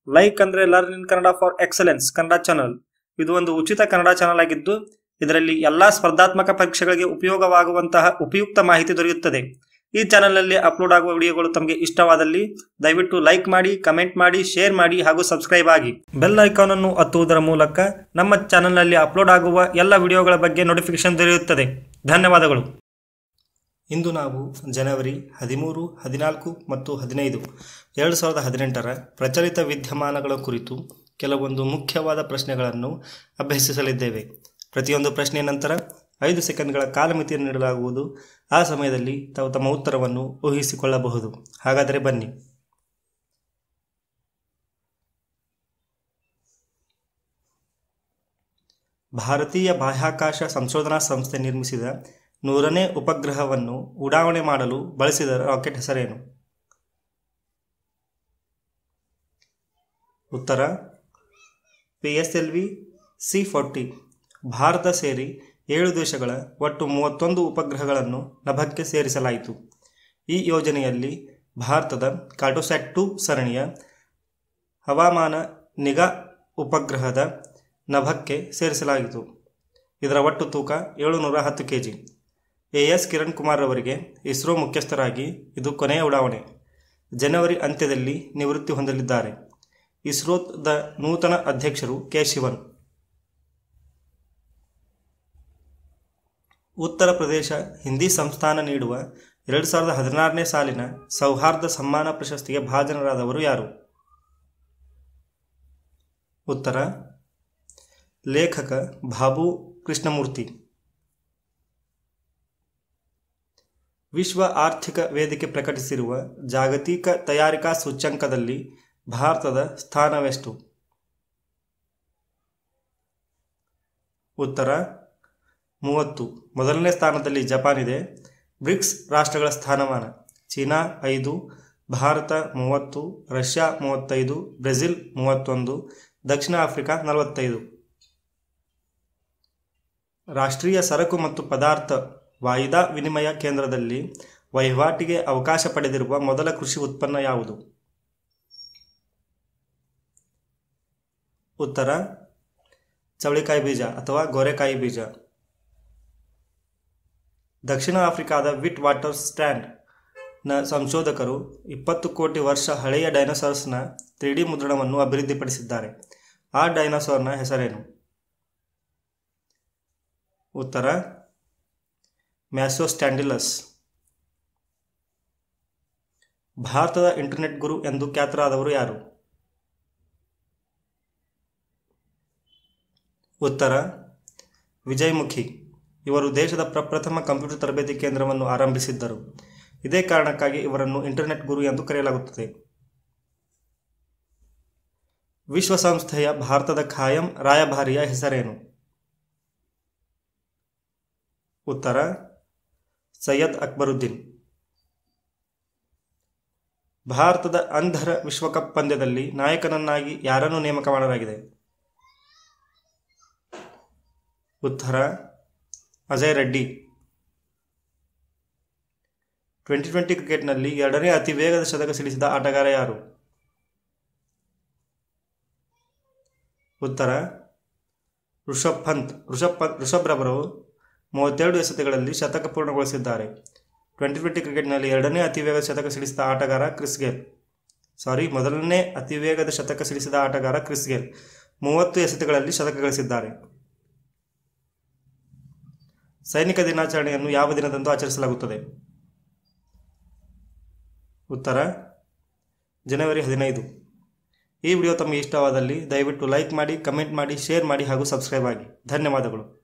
like ಅಂದ್ರೆ learn in Kannada for excellence Kannada channel ಇದು ಒಂದು ಉಚಿತ ಕನ್ನಡ ಚಾನಲ್ ಆಗಿದ್ದು ಇದರಲ್ಲಿ ಎಲ್ಲಾ ಸ್ಪರ್ಧಾತ್ಮಕ ಪರೀಕ್ಷೆಗಳಿಗೆ ಉಪಯೋಗವಾಗುವಂತಹ ಉಪಯುಕ್ತ ಮಾಹಿತಿ ದೊರೆಯುತ್ತದೆ ಈ ಚಾನಲ್ನಲ್ಲಿ ಅಪ್ಲೋಡ್ ಆಗುವ ವಿಡಿಯೋಗಳು ತಮಗೆ ಇಷ್ಟವಾದಲ್ಲಿ ದಯವಿಟ್ಟು ಲೈಕ್ ಮಾಡಿ ಕಮೆಂಟ್ ಮಾಡಿ ಶೇರ್ ಮಾಡಿ ಹಾಗೂ ಸಬ್ಸ್ಕ್ರೈಬ್ ಆಗಿ ಬೆಲ್ ಐಕಾನ್ ಅನ್ನು ಒತ್ತುವುದರ ಮೂಲಕ ನಮ್ಮ ಚಾನಲ್ನಲ್ಲಿ ಅಪ್ಲೋಡ್ ಆಗುವ ಎಲ್ಲ ವಿಡಿಯೋಗಳ ಬಗ್ಗೆ ನೋಟಿಫಿಕೇಶನ್ ದೊರೆಯುತ್ತದೆ ಧನ್ಯವಾದಗಳು ಇಂದು ನಾವು ಜನವರಿ ಹದಿಮೂರು ಹದಿನಾಲ್ಕು ಮತ್ತು ಹದಿನೈದು ಎರಡು ಸಾವಿರದ ಹದಿನೆಂಟರ ಪ್ರಚಲಿತ ವಿದ್ಯಮಾನಗಳ ಕುರಿತು ಕೆಲವೊಂದು ಮುಖ್ಯವಾದ ಪ್ರಶ್ನೆಗಳನ್ನು ಅಭ್ಯಸಿಸಲಿದ್ದೇವೆ ಪ್ರತಿಯೊಂದು ಪ್ರಶ್ನೆಯ ನಂತರ ಐದು ಸೆಕೆಂಡ್ಗಳ ಕಾಲಮಿತಿಯನ್ನು ನೀಡಲಾಗುವುದು ಆ ಸಮಯದಲ್ಲಿ ತಾವು ತಮ್ಮ ಉತ್ತರವನ್ನು ಊಹಿಸಿಕೊಳ್ಳಬಹುದು ಹಾಗಾದರೆ ಬನ್ನಿ ಭಾರತೀಯ ಬಾಹ್ಯಾಕಾಶ ಸಂಶೋಧನಾ ಸಂಸ್ಥೆ ನಿರ್ಮಿಸಿದ ನೂರನೇ ಉಪಗ್ರಹವನ್ನು ಉಡಾವಣೆ ಮಾಡಲು ಬಳಸಿದ ರಾಕೆಟ್ ಹೆಸರೇನು ಉತ್ತರ P S L V C forty Bharat ಸೇರಿ ಏಳು ದೇಶಗಳ ಒಟ್ಟು ಮೂವತ್ತೊಂದು ಉಪಗ್ರಹಗಳನ್ನು ನಭಕ್ಕೆ ಸೇರಿಸಲಾಯಿತು ಈ ಯೋಜನೆಯಲ್ಲಿ ಭಾರತದ ಕಾರ್ಟೋಸ್ಯಾಟ್ ಟು ಸರಣಿಯ ಹವಾಮಾನ ನಿಗಾ ಉಪಗ್ರಹದ ನಭಕ್ಕೆ ಸೇರಿಸಲಾಯಿತು ಇದರ ಒಟ್ಟು ತೂಕ ಏಳುನೂರ ಹತ್ತು K G A S Kiran Kumar ಅವರಿಗೆ ಇಸ್ರೋ ಮುಖ್ಯಸ್ಥರಾಗಿ ಇದು ಕೊನೆಯ ಉಡಾವಣೆ ಜನವರಿ ಅಂತ್ಯದಲ್ಲಿ ನಿವೃತ್ತಿ ಹೊಂದಲಿದ್ದಾರೆ ಇಸ್ರೋದ ನೂತನ ಅಧ್ಯಕ್ಷರು ಕೆ ಶಿವನ್ ಉತ್ತರ ಪ್ರದೇಶ ಹಿಂದಿ ಸಂಸ್ಥಾನ ನೀಡುವ ಎರಡು ಸಾವಿರದ ಹದಿನಾರನೇ ಸಾಲಿನ ಸೌಹಾರ್ದ ಸಮ್ಮಾನ ಪ್ರಶಸ್ತಿಗೆ ಭಾಜನರಾದವರು ಯಾರು ಉತ್ತರ ಲೇಖಕ ಬಾಬು ಕೃಷ್ಣಮೂರ್ತಿ ವಿಶ್ವ ಆರ್ಥಿಕ ವೇದಿಕೆ ಪ್ರಕಟಿಸಿರುವ ಜಾಗತಿಕ ತಯಾರಿಕಾ ಸೂಚ್ಯಂಕದಲ್ಲಿ ಭಾರತದ ಸ್ಥಾನವೆಷ್ಟು ಉತ್ತರ ಮೂವತ್ತು ಮೊದಲನೇ ಸ್ಥಾನದಲ್ಲಿ ಜಪಾನ್ ಇದೆ ಬ್ರಿಕ್ಸ್ ರಾಷ್ಟ್ರಗಳ ಸ್ಥಾನಮಾನ ಚೀನಾ ಐದು ಭಾರತ ಮೂವತ್ತು ರಷ್ಯಾ ಮೂವತ್ತೈದು ಬ್ರೆಜಿಲ್ ಮೂವತ್ತೊಂದು ದಕ್ಷಿಣ ಆಫ್ರಿಕಾ ನಲವತ್ತೈದು ರಾಷ್ಟ್ರೀಯ ಸರಕು ಮತ್ತು ಪದಾರ್ಥ ವಾಯಿದಾ ವಿನಿಮಯ ಕೇಂದ್ರದಲ್ಲಿ ವಹಿವಾಟಿಗೆ ಅವಕಾಶ ಪಡೆದಿರುವ ಮೊದಲ ಕೃಷಿ ಉತ್ಪನ್ನ ಯಾವುದು ಉತ್ತರ ಚವಳಿಕಾಯಿ ಬೀಜ ಅಥವಾ ಗೋರೆಕಾಯಿ ಬೀಜ ದಕ್ಷಿಣ ಆಫ್ರಿಕಾದ ವಿಟ್ ವಾಟರ್ ಸ್ಟ್ಯಾಂಡ್ ನ ಸಂಶೋಧಕರು ಇಪ್ಪತ್ತು ಕೋಟಿ ವರ್ಷ ಹಳೆಯ ಡೈನೋಸಾರ್ಸ್ನ ತ್ರೀ ಡಿ ಮುದ್ರಣವನ್ನು ಅಭಿವೃದ್ಧಿಪಡಿಸಿದ್ದಾರೆ ಆ ಡೈನೋಸಾರ್ನ ಹೆಸರೇನು ಉತ್ತರ ಮ್ಯಾಸೋಸ್ಟ್ಯಾಂಡಿಲಸ್ ಭಾರತದ ಇಂಟರ್ನೆಟ್ ಗುರು ಎಂದು ಖ್ಯಾತರಾದವರು ಯಾರು ಉತ್ತರ ವಿಜಯಮುಖಿ ಇವರು ದೇಶದ ಪ್ರಪ್ರಥಮ ಕಂಪ್ಯೂಟರ್ ತರಬೇತಿ ಕೇಂದ್ರವನ್ನು ಆರಂಭಿಸಿದ್ದರು ಇದೇ ಕಾರಣಕ್ಕಾಗಿ ಇವರನ್ನು ಇಂಟರ್ನೆಟ್ ಗುರು ಎಂದು ಕರೆಯಲಾಗುತ್ತದೆ ವಿಶ್ವಸಂಸ್ಥೆಯ ಭಾರತದ ಖಾಯಂ ರಾಯಭಾರಿಯ ಹೆಸರೇನು ಉತ್ತರ ಸೈಯದ್ ಅಕ್ಬರುದ್ದೀನ್ ಭಾರತದ ಅಂಧರ ವಿಶ್ವಕಪ್ ಪಂದ್ಯದಲ್ಲಿ ನಾಯಕನನ್ನಾಗಿ ಯಾರನ್ನು ನೇಮಕ ಮಾಡಲಾಗಿದೆ ಉತ್ತರ ಅಜಯ್ ರೆಡ್ಡಿ ಟ್ವೆಂಟಿ ಟ್ವೆಂಟಿ ಕ್ರಿಕೆಟ್ನಲ್ಲಿ ಎರಡನೇ ಅತಿ ವೇಗದ ಶತಕ ಸಿಡಿಸಿದ ಆಟಗಾರ ಯಾರು ಉತ್ತರ ಋಷಭ್ ಪಂತ್ ಋಷಭ್ ಪಂತ್ ಋಷಭ್ ರವರು ಮೂವತ್ತೆರಡು ಎಸೆತಗಳಲ್ಲಿ ಶತಕ ಪೂರ್ಣಗೊಳಿಸಿದ್ದಾರೆ ಟ್ವೆಂಟಿ ಟ್ವೆಂಟಿ ಕ್ರಿಕೆಟ್ನಲ್ಲಿ ಎರಡನೇ ಅತಿ ವೇಗದ ಶತಕ ಸಿಡಿಸಿದ ಆಟಗಾರ ಕ್ರಿಸ್ ಗೇಲ್ ಸಾರಿ ಮೊದಲನೇ ಅತಿ ವೇಗದ ಶತಕ ಸಿಡಿಸಿದ ಆಟಗಾರ ಕ್ರಿಸ್ ಗೇಲ್ ಮೂವತ್ತು ಎಸೆತಗಳಲ್ಲಿ ಶತಕ ಗಳಿಸಿದ್ದಾರೆ ಸೈನಿಕ ದಿನಾಚರಣೆಯನ್ನು ಯಾವ ದಿನದಂದು ಆಚರಿಸಲಾಗುತ್ತದೆ ಉತ್ತರ ಜನವರಿ ಹದಿನೈದು ಈ ವಿಡಿಯೋ ತಮಗೆ ಇಷ್ಟವಾದಲ್ಲಿ ದಯವಿಟ್ಟು ಲೈಕ್ ಮಾಡಿ ಕಮೆಂಟ್ ಮಾಡಿ ಶೇರ್ ಮಾಡಿ ಹಾಗೂ ಸಬ್ಸ್ಕ್ರೈಬ್ ಆಗಿ ಧನ್ಯವಾದಗಳು